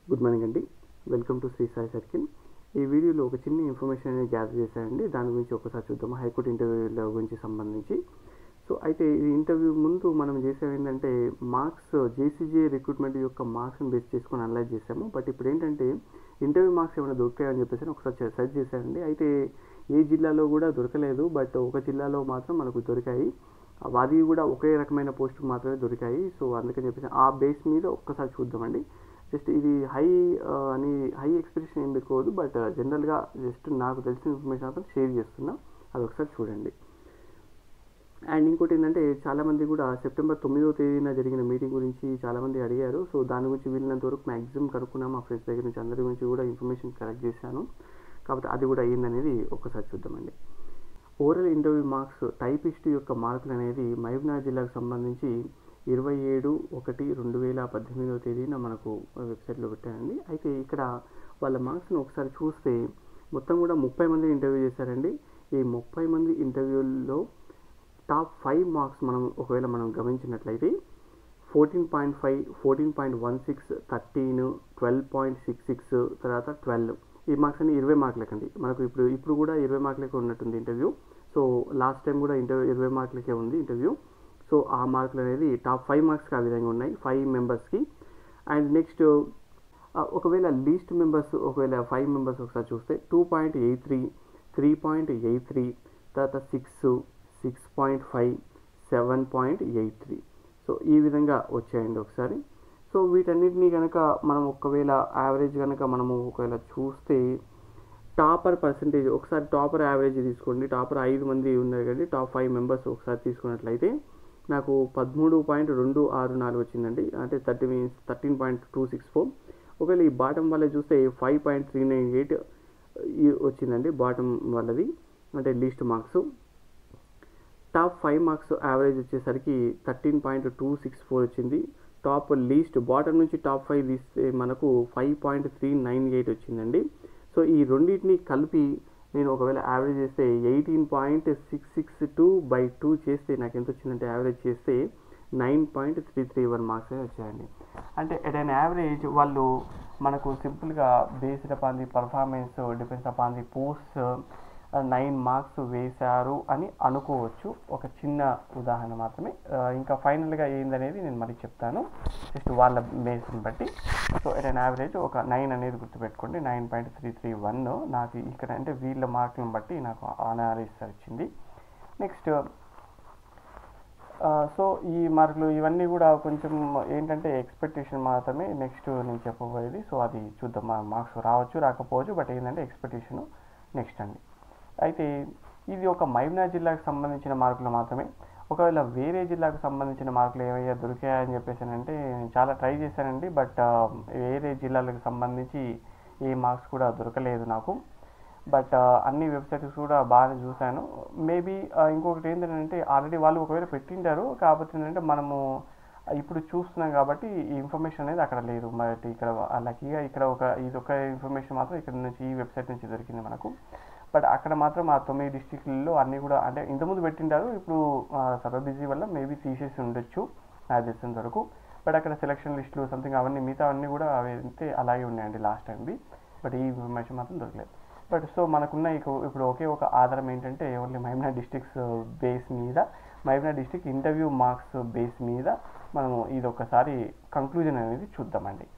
good morning అండి welcome to Shri Sai circle ఈ వీడియోలో ఒక చిన్న ఇన్ఫర్మేషన్ అనేది గ్యాదర్ చేశానండి దాని గురించి ఒకసారి చూద్దాం హైకోర్టు ఇంటర్వ్యూల గురించి సంబంధించి సో అయితే ఈ ఇంటర్వ్యూ ముందు మనం చేసేవి ఏంటంటే మార్క్స్ జేసీజే రిక్రూట్మెంట్ యొక్క మార్క్స్ని బేస్ చేసుకొని అనలైజ్ చేసాము బట్ ఇప్పుడు ఏంటంటే ఇంటర్వ్యూ మార్క్స్ ఏమైనా దొరికాయని చెప్పేసి ఒకసారి సెర్చ్ చేశానండి అయితే ఏ జిల్లాలో కూడా దొరకలేదు బట్ ఒక జిల్లాలో మాత్రం మనకు దొరికాయి అది కూడా ఒకే రకమైన పోస్ట్ మాత్రమే దొరికాయి సో అందుకని చెప్పేసి ఆ బేస్ మీద ఒక్కసారి చూద్దామండి జస్ట్ ఇది హై అని హై ఎక్స్పెక్టేషన్ ఏం పెట్టుకోవద్దు బట్ జనరల్గా జస్ట్ నాకు తెలిసిన ఇన్ఫర్మేషన్ మాత్రం షేర్ చేస్తున్నా అది ఒకసారి చూడండి అండ్ ఇంకోటి ఏంటంటే చాలామంది కూడా సెప్టెంబర్ తొమ్మిదవ తేదీన జరిగిన మీటింగ్ గురించి చాలామంది అడిగారు సో దాని గురించి వీళ్ళినంత వరకు మ్యాక్సిమం కనుక్కున్నాం మా ఫ్రెండ్స్ దగ్గర నుంచి అందరి గురించి కూడా ఇన్ఫర్మేషన్ కలెక్ట్ చేశాను కాబట్టి అది కూడా అయ్యిందనేది ఒక్కసారి చూద్దామండి ఓరల్ ఇంటర్వ్యూ మార్క్స్ టైపిస్ట్ యొక్క మార్కులు అనేది మహబూబ్నగర్ జిల్లాకు సంబంధించి ఇరవై ఏడు ఒకటి రెండు వేల పద్దెనిమిదవ తేదీన మనకు వెబ్సైట్లో పెట్టారండి అయితే ఇక్కడ వాళ్ళ మార్క్స్ని ఒకసారి చూస్తే మొత్తం కూడా ముప్పై మంది ఇంటర్వ్యూ చేశారండి ఈ ముప్పై మంది ఇంటర్వ్యూల్లో టాప్ ఫైవ్ మార్క్స్ మనం ఒకవేళ మనం గమనించినట్లయితే fourteen point five fourteen point one six thirteen twelve point six six తర్వాత ట్వెల్వ్ ఈ మార్క్స్ అన్ని ఇరవై మార్కులకండి మనకు ఇప్పుడు ఇప్పుడు కూడా ఇరవై మార్కులకే ఉన్నట్టుంది ఇంటర్వ్యూ సో లాస్ట్ టైం కూడా ఇంటర్వ్యూ ఇరవై మార్కులకే ఉంది ఇంటర్వ్యూ సో ఆ మార్కులు అనేది టాప్ ఫైవ్ మార్క్స్కి ఆ విధంగా ఉన్నాయి ఫైవ్ మెంబర్స్కి అండ్ నెక్స్ట్ ఒకవేళ లీస్ట్ మెంబర్స్ ఒకవేళ ఫైవ్ మెంబర్స్ ఒకసారి చూస్తే two point eight three three point eight three తర్వాత six six point five seven point eight three so ఈ విధంగా వచ్చాయండి ఒకసారి సో వీటన్నిటిని కనుక మనం ఒకవేళ యావరేజ్ కనుక మనము ఒకవేళ చూస్తే టాపర్ పర్సంటేజ్ ఒకసారి టాపర్ యావరేజ్ తీసుకోండి టాపర్ ఐదు మంది ఉన్నారు కానీ టాప్ ఫైవ్ మెంబర్స్ ఒకసారి తీసుకున్నట్లయితే నాకు పదమూడు పాయింట్ రెండు ఆరు నాలుగు వచ్చిందండి అంటే thirty means thirteen point two six four ఒకవేళ ఈ బాటం వల్ల చూస్తే five point three nine eight వచ్చిందండి బాటం వాళ్ళది అంటే least marks top five marks average వచ్చేసరికి thirteen point two six four వచ్చింది టాప్ లీస్ట్ బాటమ్ నుంచి టాప్ ఫైవ్ తీస్తే మనకు five point three nine eight వచ్చిందండి సో ఈ రెండింటిని కలిపి నేను ఒకవేళ యావరేజ్ చేస్తే eighteen point six six two by two చేస్తే నాకు ఎంత వచ్చిందంటే యావరేజ్ చేస్తే nine point three three one marks వచ్చాయండి అంటే ఎట్ అన్ యావరేజ్ వాళ్ళు మనకు సింపుల్గా based upon the performance depends upon the post nine marks వేశారు అని అనుకోవచ్చు ఒక చిన్న ఉదాహరణ మాత్రమే ఇంకా ఫైనల్గా ఏందనేది నేను మళ్ళీ చెప్తాను జస్ట్ వాళ్ళ బేస్ని బట్టి సో ఎట్ అన్ యావరేజ్ ఒక నైన్ అనేది గుర్తుపెట్టుకోండి nine point three three one నాకు ఇక్కడ అంటే వీళ్ళ మార్కులను బట్టి నాకు అనాలిసిస్ వచ్చింది నెక్స్ట్ సో ఈ మార్కులు ఇవన్నీ కూడా కొంచెం ఏంటంటే ఎక్స్పెక్టేషన్ మాత్రమే నెక్స్ట్ నేను చెప్పబోయేది సో అది చూద్దాం మార్క్స్ రావచ్చు రాకపోవచ్చు బట్ ఏంటంటే ఎక్స్పెక్టేషన్ నెక్స్ట్ అండి అయితే ఇది ఒక మైబ్నా జిల్లాకు సంబంధించిన మార్కులు మాత్రమే ఒకవేళ వేరే జిల్లాకు సంబంధించిన మార్కులు ఏమయ్యా దొరికాయని చెప్పేసానంటే నేను చాలా ట్రై చేశానండి బట్ వేరే జిల్లాలకు సంబంధించి ఏ మార్క్స్ కూడా దొరకలేదు నాకు బట్ అన్ని వెబ్సైట్స్ కూడా బాగా చూశాను మేబీ ఇంకొకటి ఏంటంటే ఆల్రెడీ వాళ్ళు ఒకవేళ పెట్టింటారు కాకపోతే ఏంటంటే మనము ఇప్పుడు చూస్తున్నాం కాబట్టి ఈ ఇన్ఫర్మేషన్ అనేది అక్కడ లేదు మరి ఇక్కడ లక్కీగా ఇక్కడ ఒక ఇది ఒక ఇన్ఫర్మేషన్ మాత్రం ఇక్కడ నుంచి ఈ వెబ్సైట్ నుంచి దొరికింది మనకు బట్ అక్కడ మాత్రం ఆ తొమ్మిది డిస్టిక్లలో అన్నీ కూడా అంటే ఇంతకుముందు పెట్టింటారు ఇప్పుడు సర్వ బిజీ వల్ల మేబీ తీసేసి ఉండొచ్చు నాకు తెలిసినంత వరకు బట్ అక్కడ సెలక్షన్ లిస్టులు సంథింగ్ అవన్నీ మిగతా అవన్నీ కూడా అవి అయితే అలాగే ఉన్నాయండి లాస్ట్ టైంవి బట్ ఈ ఇన్ఫర్మేషన్ మాత్రం దొరకలేదు బట్ సో మనకున్న ఇప్పుడు ఒకే ఒక ఆధారం ఏంటంటే ఓన్లీ మహబూబ్నా డిస్టిక్స్ బేస్ మీద Mahabubnagar district interview marks base మీద మనము ఇది ఒకసారి కంక్లూజన్ అనేది చూద్దామండి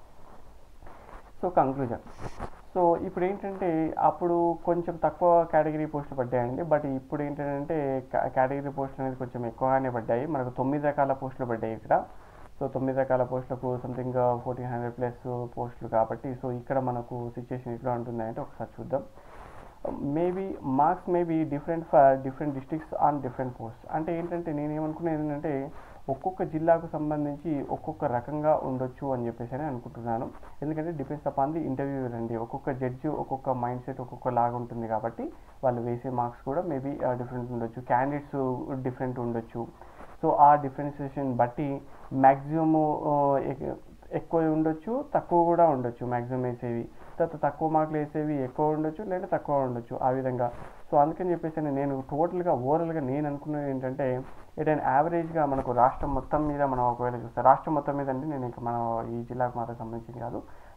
సో కంక్లూజన్ సో ఇప్పుడు ఏంటంటే అప్పుడు కొంచెం తక్కువ కేటగిరీ పోస్టులు పడ్డాయండి బట్ ఇప్పుడు ఏంటంటే కేటగిరీ పోస్టులు అనేది కొంచెం ఎక్కువగానే పడ్డాయి మనకు తొమ్మిది రకాల పోస్టులు పడ్డాయి ఇక్కడ సో తొమ్మిది రకాల పోస్టులకు సంథింగ్ ఫోర్టీన్ హండ్రెడ్ ప్లస్ పోస్టులు కాబట్టి సో ఇక్కడ మనకు సిచ్యుయేషన్ ఎట్లా ఉంటుంది అంటే ఒకసారి చూద్దాం maybe marks maybe different for different districts on different post అంటే ఏంటంటే నేను ఏమనుకునేది ఏంటంటే ఒక్కొక్క జిల్లాకు సంబంధించి ఒక్కొక్క రకంగా ఉండొచ్చు అని చెప్పేసి అని అనుకుంటున్నాను ఎందుకంటే డిపెండ్స్ అపాన్ ది ఇంటర్వ్యూ అండి ఒక్కొక్క జడ్జి ఒక్కొక్క మైండ్ సెట్ ఒక్కొక్క లాగా ఉంటుంది కాబట్టి వాళ్ళు వేసే మార్క్స్ కూడా మేబీ డిఫరెంట్ ఉండొచ్చు క్యాండిడేట్స్ డిఫరెంట్ ఉండొచ్చు సో ఆ డిఫరెన్సియేషన్ బట్టి మ్యాక్సిమము ఎక్కువ ఉండొచ్చు తక్కువ కూడా ఉండొచ్చు మ్యాక్సిమం వేసేవి తర్వాత తక్కువ మార్కులు వేసేవి ఎక్కువ ఉండొచ్చు లేదా తక్కువ ఉండొచ్చు ఆ విధంగా సో అందుకని చెప్పేసి నేను టోటల్గా ఓవరాల్గా నేను అనుకున్నది ఏంటంటే ఎటైనా యావరేజ్గా మనకు రాష్ట్రం మొత్తం మీద మనం ఒకవేళ చూస్తే రాష్ట్రం మొత్తం మీద అంటే నేను ఇంకా మన ఈ జిల్లాకు మాత్రం సంబంధించింది కాదు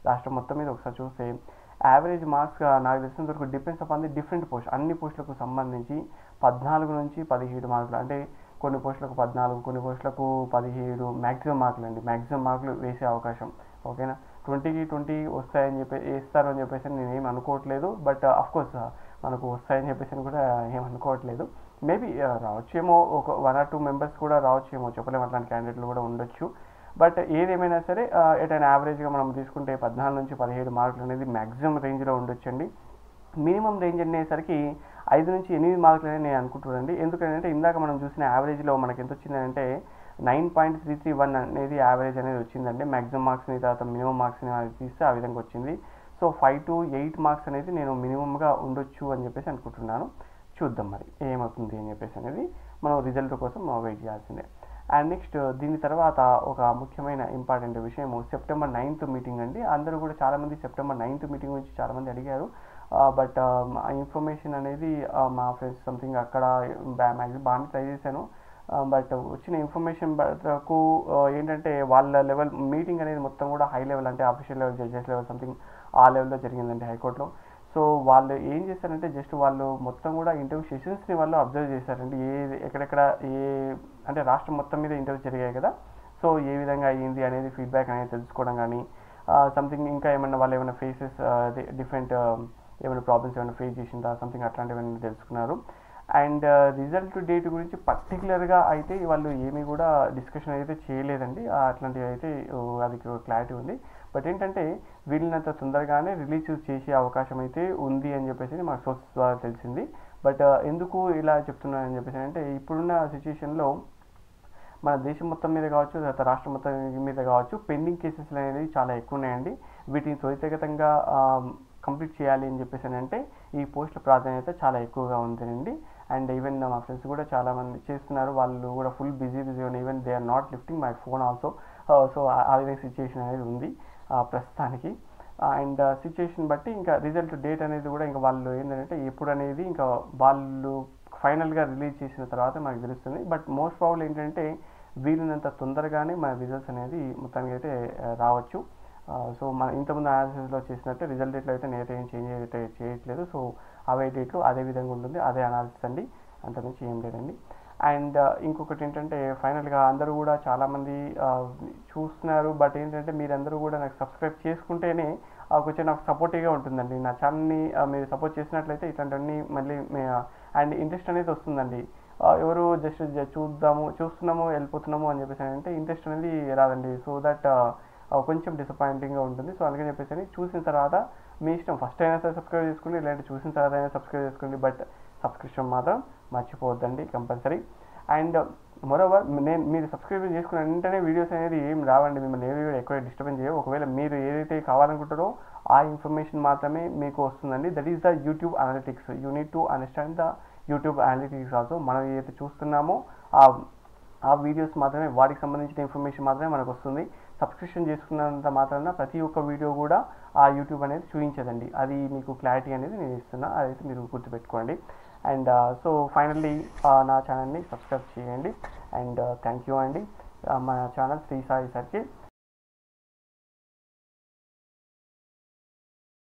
రాష్ట్రం మొత్తం మీద ఒకసారి చూస్తే యావరేజ్ మార్క్స్ నాకు తెలిసినంత వరకు depends upon the different post అన్ని పోస్టులకు సంబంధించి పద్నాలుగు నుంచి పదిహేడు మార్కులు అంటే కొన్ని పోస్టులకు పద్నాలుగు కొన్ని పోస్టులకు పదిహేడు మ్యాక్సిమం మార్కులు అండి మ్యాక్సిమం మార్కులు వేసే అవకాశం ఓకేనా ట్వంటీకి ట్వంటీ వస్తాయని చెప్పి వేస్తారు అని చెప్పేసి నేను ఏం అనుకోవట్లేదు బట్ కోర్స్ మనకు వస్తాయని చెప్పేసి కూడా ఏం అనుకోవట్లేదు మేబీ రావచ్చేమో ఒక వన్ ఆర్ టూ మెంబర్స్ కూడా రావచ్చేమో చెప్పలేము అట్లాంటి క్యాండిడేట్లు కూడా ఉండొచ్చు బట్ ఏదేమైనా సరే ఎట్ అండ్ యావరేజ్గా మనం తీసుకుంటే పద్నాలుగు నుంచి పదిహేడు మార్కులు అనేది మ్యాక్సిమం రేంజ్లో ఉండొచ్చండి మినిమం రేంజ్ అనేసరికి ఐదు నుంచి ఎనిమిది మార్కులు అనేది నేను అనుకుంటున్నానండి ఎందుకంటే ఇందాక మనం చూసిన యావరేజ్లో మనకి ఎంత వచ్చిందంటే nine point three three one అనేది యావరేజ్ అనేది వచ్చిందండి మ్యాక్సిమం మార్క్స్ని తర్వాత మినిమం మార్క్స్ని అది తీస్తే ఆ విధంగా వచ్చింది so five to eight marks అనేది నేను మినిమంగా ఉండొచ్చు అని చెప్పేసి అనుకుంటున్నాను చూద్దాం మరి ఏమవుతుంది అని చెప్పేసి అనేది మనం రిజల్ట్ కోసం వెయిట్ చేయాల్సిందే అండ్ నెక్స్ట్ దీని తర్వాత ఒక ముఖ్యమైన ఇంపార్టెంట్ విషయం సెప్టెంబర్ నైన్త్ మీటింగ్ అండి అందరూ కూడా చాలామంది సెప్టెంబర్ నైన్త్ మీటింగ్ గురించి చాలామంది అడిగారు బట్ ఆ ఇన్ఫర్మేషన్ అనేది మా ఫ్రెండ్స్ సంథింగ్ అక్కడ మ్యాక్సిమం బాగానే ట్రై చేశాను బట్ వచ్చిన ఇన్ఫర్మేషన్ వరకు ఏంటంటే వాళ్ళ లెవెల్ మీటింగ్ అనేది మొత్తం కూడా హై లెవెల్ అంటే official level judges level something ఆ లెవెల్లో జరిగిందండి హైకోర్టులో సో వాళ్ళు ఏం చేశారంటే జస్ట్ వాళ్ళు మొత్తం కూడా ఇంటర్వ్యూ సెషన్స్ని వాళ్ళు అబ్జర్వ్ చేశారండి ఏ ఎక్కడెక్కడ ఏ అంటే రాష్ట్రం మొత్తం మీద ఇంటర్వ్యూ జరిగాయి కదా సో ఏ విధంగా అయ్యింది అనేది ఫీడ్బ్యాక్ అనేది తెలుసుకోవడం కానీ సంథింగ్ ఇంకా ఏమైనా వాళ్ళు ఏమైనా ఫేసెస్ డిఫరెంట్ ఏమైనా ప్రాబ్లమ్స్ ఏమైనా ఫేస్ చేసిందా సంథింగ్ అట్లాంటివన్నీ తెలుసుకున్నారు అండ్ రిజల్ట్ డేట్ గురించి పర్టికులర్గా అయితే వాళ్ళు ఏమీ కూడా డిస్కషన్ అయితే చేయలేదండి అట్లాంటివి అయితే అది క్లారిటీ ఉంది బట్ ఏంటంటే వీళ్ళనంత తొందరగానే రిలీజ్ చేసే అవకాశం అయితే ఉంది అని చెప్పేసి మాకు సోర్సెస్ ద్వారా తెలిసింది బట్ ఎందుకు ఇలా చెప్తున్నానని చెప్పేసి అంటే ఇప్పుడున్న సిచ్యుయేషన్లో మన దేశం మొత్తం మీద కావచ్చు తర్వాత రాష్ట్రం మొత్తం మీద కావచ్చు పెండింగ్ కేసెస్ అనేది చాలా ఎక్కువ ఉన్నాయండి వీటిని త్వరితగతంగా కంప్లీట్ చేయాలి అని చెప్పేసి అని అంటే ఈ పోస్టుల ప్రాధాన్యత చాలా ఎక్కువగా ఉందండి అండ్ ఈవెన్ మా ఫ్రెండ్స్ కూడా చాలా మంది చేస్తున్నారు వాళ్ళు కూడా ఫుల్ బిజీ బిజీ ఉన్నాయి even they are not lifting my phone also so ఆ విధంగా సిచ్యుయేషన్ అనేది ఉంది ప్రస్తుతానికి అండ్ సిచ్యుయేషన్ బట్టి ఇంకా రిజల్ట్ డేట్ అనేది కూడా ఇంకా వాళ్ళు ఏంటంటే ఎప్పుడు అనేది ఇంకా వాళ్ళు ఫైనల్గా రిలీజ్ చేసిన తర్వాత మనకు తెలుస్తుంది బట్ మోస్ట్ ప్రాబ్లం ఏంటంటే వీలున్నంత తొందరగానే మన రిజల్ట్స్ అనేది మొత్తానికి అయితే రావచ్చు సో మన ఇంతకుముందు అనాలిసిస్లో చేసినట్టే రిజల్ట్ డేట్లో అయితే నేనైతే ఏం చేంజ్ అయితే చేయట్లేదు సో అవే డేట్లు అదే విధంగా ఉంటుంది అదే అనాలిసిస్ అండి అంతకుమించి ఏం లేదండి అండ్ ఇంకొకటి ఏంటంటే ఫైనల్గా అందరూ కూడా చాలామంది చూస్తున్నారు బట్ ఏంటంటే మీరందరూ కూడా నాకు సబ్స్క్రైబ్ చేసుకుంటేనే కొంచెం నాకు సపోర్టివ్గా ఉంటుందండి నా ఛానల్ని మీరు సపోర్ట్ చేసినట్లయితే ఇట్లాంటివన్నీ మళ్ళీ అండ్ ఇంట్రెస్ట్ అనేది వస్తుందండి ఎవరు జస్ట్ చూద్దాము చూస్తున్నాము వెళ్ళిపోతున్నాము అని చెప్పేసి అంటే ఇంట్రెస్ట్ అనేది రాదండి సో దట్ కొంచెం డిసప్పాయింటింగ్గా ఉంటుంది సో అందుకని చెప్పేసి చూసిన తర్వాత మీ ఇష్టం ఫస్ట్ అయినా సరే సబ్స్క్రైబ్ చేసుకోండి లేదంటే చూసిన తర్వాత అయినా సబ్స్క్రైబ్ చేసుకోండి బట్ సబ్స్క్రిప్షన్ మాత్రం మర్చిపోవద్దండి కంపల్సరీ అండ్ మరోవర్ నేను మీరు సబ్స్క్రైబ్ చేసుకున్న వెంటనే వీడియోస్ అనేది ఏం రావండి మిమ్మల్ని ఏవి కూడా ఎక్కువ డిస్టర్బెన్స్ చేయవు ఒకవేళ మీరు ఏదైతే కావాలనుకుంటారో ఆ ఇన్ఫర్మేషన్ మాత్రమే మీకు వస్తుందండి that is the YouTube analytics you need to understand the YouTube analytics also మనం ఏదైతే చూస్తున్నామో ఆ ఆ వీడియోస్ మాత్రమే వాటికి సంబంధించిన ఇన్ఫర్మేషన్ మాత్రమే మనకు వస్తుంది సబ్స్క్రిప్షన్ చేసుకున్నంత మాత్రాన ప్రతి ఒక్క వీడియో కూడా ఆ యూట్యూబ్ అనేది చూపించదండి అది మీకు క్లారిటీ అనేది నేను ఇస్తున్నా అదైతే మీరు గుర్తుపెట్టుకోండి అండ్ సో ఫైనల్లీ నా ఛానల్ని సబ్స్క్రైబ్ చేయండి అండ్ థ్యాంక్ యూ అండి మన ఛానల్ శ్రీ సాయి సర్కిల్